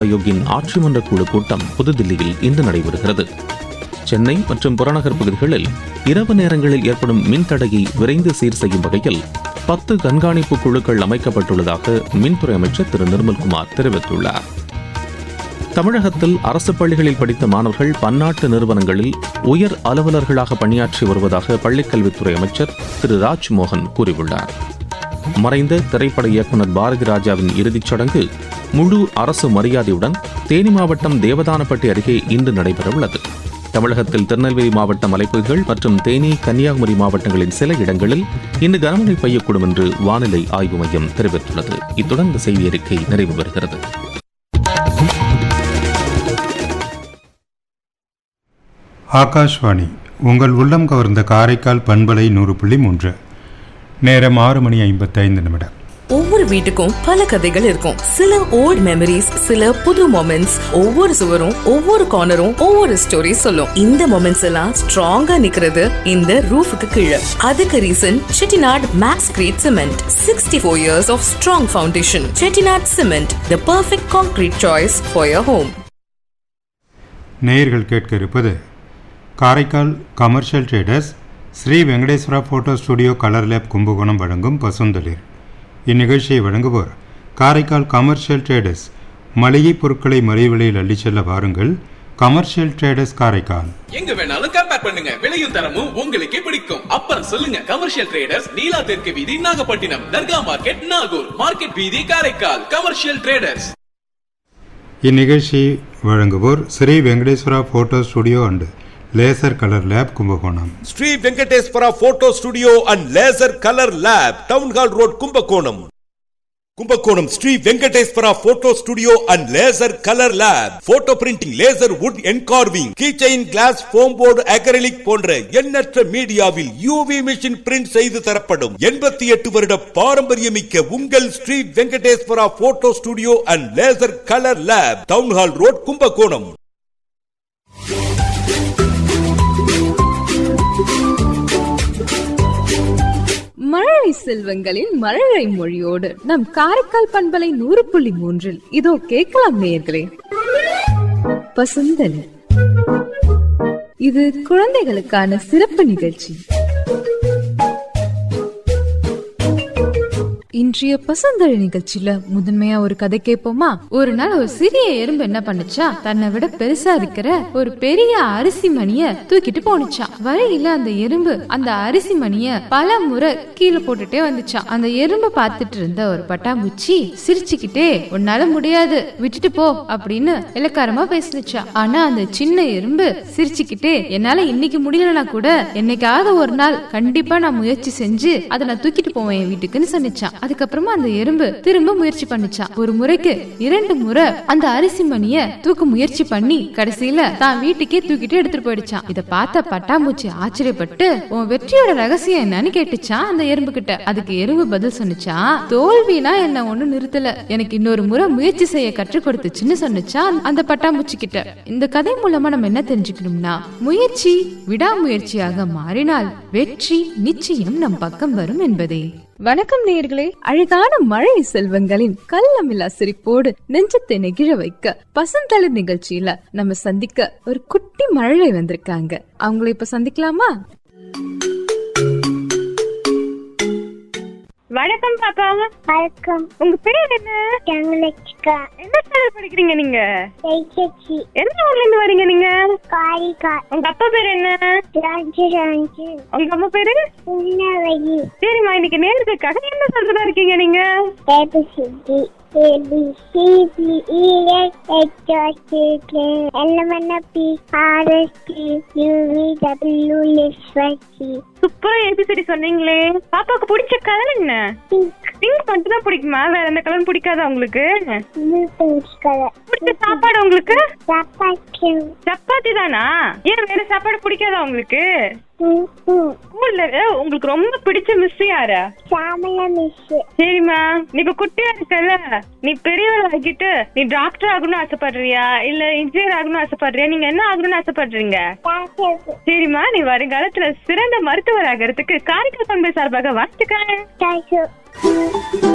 ஆயோக்கின் ஆட்சி மன்ற குழு கூட்டம் புதுதில்லியில் இன்று நடைபெறுகிறது சென்னை மற்றும் புறநகர் பகுதிகளில் இரவு நேரங்களில் ஏற்படும் மின்தடையை விரைந்து சீர் செய்யும் வகையில் பத்து கண்காணிப்பு குழுக்கள் அமைக்கப்பட்டுள்ளதாக மின்துறை அமைச்சர் திரு நிர்மல்குமார் தெரிவித்துள்ளார் தமிழகத்தில் அரசு பள்ளிகளில் படித்த மாணவர்கள் பன்னாட்டு நிறுவனங்களில் உயர் அலுவலர்களாக பணியாற்றி வருவதாக பள்ளிக்கல்வித்துறை அமைச்சர் திரு ராஜ்மோகன் கூறியுள்ளார் மறைந்த திரைப்பட இயக்குனர் பாரதி ராஜாவின் இறுதிச் சடங்கு முழு அரசு மரியாதையுடன் தேனி மாவட்டம் தேவதானப்பட்டி அருகே இன்று நடைபெறவுள்ளது தமிழகத்தில் திருநெல்வேலி மாவட்ட மலைப்பகுதிகள் மற்றும் தேனி கன்னியாகுமரி மாவட்டங்களின் சில இடங்களில் இன்று கனமழை பெய்யக்கூடும் என்று வானிலை ஆய்வு மையம் தெரிவித்துள்ளது இத்துடன் இந்த செய்தி அறிக்கை நிறைவு பெறுகிறது ஆகாஷ்வாணி உங்கள் உள்ளம் கவர்ந்த காரைக்கால் பண்பலை நூறு புள்ளி மூன்று நேரம் ஆறு மணி ஐம்பத்தைந்து நிமிடம் ஒவ்வொரு வீட்டுக்கும் பல கதைகள் இருக்கும் சில ஓல்ட் மெமரிஸ் சில புது மொமெண்ட்ஸ் ஒவ்வொரு சுவரும் ஒவ்வொரு கார்னரும் ஒவ்வொரு ஸ்டோரி சொல்லும் இந்த மொமெண்ட்ஸ் எல்லாம் ஸ்ட்ராங்கா நிக்கிறது இந்த ரூஃபுக்கு கீழே அதுக்கு reason Chettinad max grade cement sixty four years of strong foundation Chettinad cement the perfect concrete choice for your home நேயர்கள் கேட்க இருப்பது Karaikal commercial traders Shri Venkateswara photo studio colour lab Kumbakonam வழங்கும் பசுந்தளிர் இந்நிகழ்ச்சியை வழங்குவோர் காரைக்கால் கமர்ஷியல் ட்ரேடர்ஸ் மளிகை பொருட்களை மலிவு விலையில் அள்ளிச் செல்ல வாருங்கள் கமர்ஷியல் ட்ரேடர்ஸ் காரைக்கால் எங்க வேணாலும் கம்பேர் பண்ணுங்க விலையும் தரமும் உங்களுக்கே பிடிக்கும் அப்புறம் சொல்லுங்க கமர்ஷியல் ட்ரேடர்ஸ் நீலா தெற்கு வீதி நாகப்பட்டினம் தர்கா மார்க்கெட் நாகூர் மார்க்கெட் வீதி காரைக்கால் கமர்ஷியல் ட்ரேடர்ஸ் இந்நிகழ்ச்சியை வழங்குவோர் Shri Venkateswara photo studio and laser colour lab Kumbakonam Shri Venkateswara photo studio and laser colour lab town hall road Kumbakonam Kumbakonam Shri Venkateswara photo studio and laser colour lab photo printing laser wood engraving keychain glass foam board acrylic போன்ற எண்ணற்ற மீடியாவில் UV machine print செய்து தரப்படும் எண்பத்தி எட்டு வருட பாரம்பரியமிக்க உங்கள் Shri Venkateswara photo studio and laser colour lab town hall road Kumbakonam மழலை செல்வங்களின் மழலை மொழியோடு நம் காரைக்கால் பண்பலை நூறு புள்ளி மூன்றில் இதோ கேட்கலாம் நேயர்களே பசுந்தலி இது குழந்தைகளுக்கான சிறப்பு நிகழ்ச்சி இன்றைய பசந்தழி நிகழ்ச்சியில முதன்மையா ஒரு கதை கேட்போமா ஒரு நாள் ஒரு சிறிய எறும்பு என்ன பண்ணுச்சா தன்னை விட பெருசா இருக்கிற ஒரு பெரிய அரிசி மணிய தூக்கிட்டு போனுச்சான் வழியில அந்த எறும்பு அந்த அரிசி மணிய பல முறை கீழே போட்டுட்டே வந்துச்சான் அந்த எறும்பு பார்த்துட்டு இருந்த ஒரு பட்டாம்பூச்சி சிரிச்சுக்கிட்டே உன்னால முடியாது விட்டுட்டு போ அப்படின்னு இலக்காரமா பேசுனுச்சா ஆனா அந்த சின்ன எறும்பு சிரிச்சுக்கிட்டே என்னால இன்னைக்கு முடியலனா கூட என்னைக்காவது ஒரு நாள் கண்டிப்பா நான் முயற்சி செஞ்சு அதை நான் தூக்கிட்டு போவேன் என் வீட்டுக்குன்னு சொன்னிச்சான் அதுக்கப்புறமா அந்த எறும்பு திரும்ப முயற்சி பண்ணுச்சான் ஒரு முறைக்கு இரண்டு முறை அந்த அரிசி மணிய தூக்க முயற்சி பண்ணி கடைசியில தான் வீட்டுக்கே தூக்கிட்டு எடுத்துட்டு போயிடுச்சான் இத பார்த்த பட்டாம்பூச்சி ஆச்சரியப்பட்டு உன் வெற்றியோட ரகசியம் என்னன்னு கேட்டுச்சான் அந்த எறும்பு கிட்ட அதுக்கு எறும்பு பதில் சொன்னுச்சான் தோல்வினா என்ன ஒண்ணு நிறுத்தல எனக்கு இன்னொரு முறை முயற்சி செய்ய கற்றுக் கொடுத்துச்சுன்னு சொன்னுச்சான் அந்த பட்டாம்பூச்சி கிட்ட இந்த கதை மூலமா நம்ம என்ன தெரிஞ்சுக்கணும்னா முயற்சி விடாமுயற்சியாக மாறினால் வெற்றி நிச்சயம் நம் பக்கம் வரும் என்பதே வணக்கம் நேயர்களே அழகான மழை செல்வங்களின் கள்ளமில்லா சிரிப்போடு நெஞ்சத்தை நெகிழ வைக்க பசந்தளிர் நிகழ்ச்சியில நம்ம சந்திக்க ஒரு குட்டி மழலை வந்திருக்காங்க அவங்கள இப்ப சந்திக்கலாமா வணக்கம் பாப்பா வணக்கம் உங்க பேர் என்ன தங்கலட்சிகா என்ன ஸ்டாண்டர்ட் படிக்கிறீங்க நீங்க தைக்கச்சி எந்த ஊர்ல இருந்து வரீங்க நீங்க காரிகா உங்க அப்பா பேர் என்ன ராஜு ராஜு உங்க அம்மா பேரு உன்னவழி சரிம்மா இன்னைக்கு நேரத்துக்காக என்ன சொல்றதா இருக்கீங்க நீங்க ABCD LMNOP RST UV W XY சூப்பரா ஏபிசிடி சொன்னீங்களே பாப்பாக்கு பிடிச்ச கலர் என்ன பிங்க் மட்டும் தான் பிடிக்குமா வேற எந்த கலரும் பிடிக்காதா உங்களுக்கு ப்ளூ பிங்க் கலர் பிடிச்ச சாப்பாடு உங்களுக்கு சப்பாத்தி சப்பாத்தி தானா ஏன் வேற சாப்பாடு பிடிக்காதா உங்களுக்கு ஸ்கூல்ல உங்களுக்கு ரொம்ப பிடிச்ச மிஸ் யாரா சாமல மிஸ் சரிம்மா நீ இப்ப குட்டியா இருக்கல நீ பெரியவள் ஆகிட்டு நீ டாக்டர் ஆகணும்னு ஆசைப்படுறியா இல்ல இன்ஜினியர் ஆகணும்னு ஆசைப்படுறியா நீங்க என்ன ஆகணும்னு ஆசைப்படுறீங்க டாக்டர் சரிம்மா நீ வருங்காலத்துல சிறந்த மருத்துவர் ஆகிறதுக்கு காரைக்கால் பண்பு சார்பாக வாழ்த்துக்கிறேன் டாக்டர்